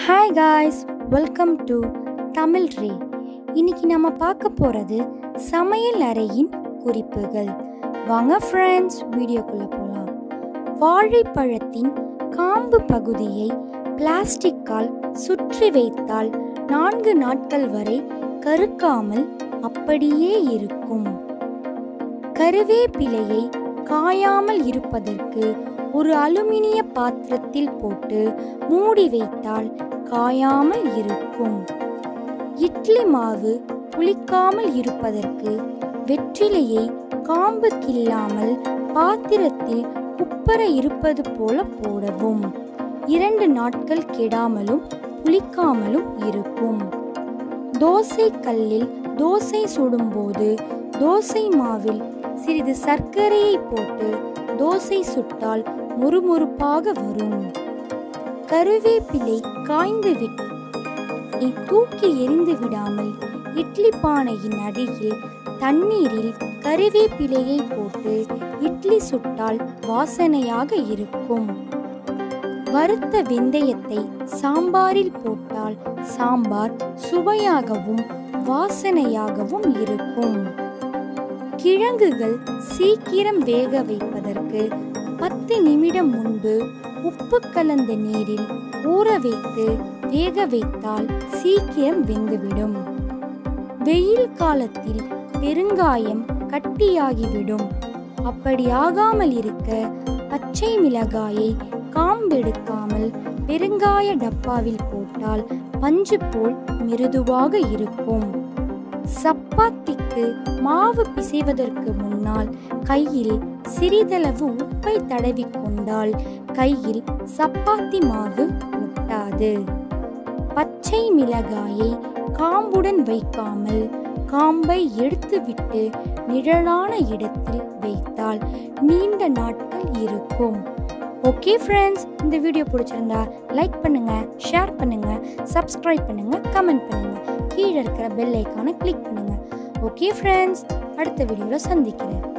hi guys welcome to Tamil Ray இன்னைக்கு நம்ம பார்க்க போகிறது சமையல் அறையின் குறிப்புகள் வாங்க ஃப்ரெண்ட்ஸ் வீடியோக்குள்ளே போகலாம் வாழைப்பழத்தின் காம்பு பகுதியை பிளாஸ்டிக்கால் சுற்றி வைத்தால் நான்கு நாட்கள் வரை கருக்காமல் அப்படியே இருக்கும் கருவேப்பிலையை காயாமல் இருப்பதற்கு ஒரு அலுமினிய பாத்திரத்தில் போட்டு மூடி வைத்தால் காயாமல் இருக்கும் இட்லி மாவு புளிக்காமல் இருப்பதற்கு வெற்றிலையை காம்பு கில்லாமல் பாத்திரத்தில் குப்பர இருப்பது போல போடவும் இரண்டு நாட்கள் கெடாமலும் புளிக்காமலும் இருக்கும் தோசை கல்லில் தோசை சுடும்போது தோசை மாவில் சிறிது சர்க்கரையை போட்டு தோசை சுட்டால் முறுமுறுப்பாக வரும் கருவேப்பிலை காய்ந்து விட்டு தூக்கி எரிந்து விடாமல் இட்லி பானையின் அடியில் தண்ணீரில் கருவேப்பிலையை போட்டு இட்லி சுட்டால் வாசனையாக இருக்கும் வறுத்த வெந்தயத்தை சாம்பாரில் போட்டால் சாம்பார் சுவையாகவும் வாசனையாகவும் இருக்கும் கிழங்குகள் சீக்கிரம் வேக வைப்பதற்கு பத்து நிமிடம் முன்பு உப்பு கலந்த நீரில் ஊற வைத்து வேக வைத்தால் சீக்கிரம் வெந்துவிடும் வெயில் காலத்தில் பெருங்காயம் கட்டியாகிவிடும் அப்படி ஆகாமல் இருக்க பச்சை மிளகாயை காம்பெடுக்காமல் பெருங்காய டப்பாவில் போட்டால் பஞ்சு போல் மிருதுவாக இருக்கும் சப்பாத்திக்கு மாவு பிசைவதற்கு முன்னால் கையில் சிறிதளவு உப்பை தடவி கொண்டால் கையில் சப்பாத்தி மாவு ஒட்டாது பச்சை மிளகாயை காம்புடன் வைக்காமல் காம்பை எடுத்துவிட்டு நிழலான இடத்தில் வைத்தால் நீண்ட நாட்கள் இருக்கும் ஓகே ஃப்ரெண்ட்ஸ் இந்த வீடியோ பிடிச்சிருந்தா லைக் பண்ணுங்க ஷேர் பண்ணுங்க சப்ஸ்கிரைப் பண்ணுங்க கமெண்ட் பண்ணுங்க கீழே இருக்கிற பெல் ஐக்கானை கிளிக் பண்ணுங்க ஓகே ஃப்ரெண்ட்ஸ் அடுத்த வீடியோவில் சந்திக்கிறேன்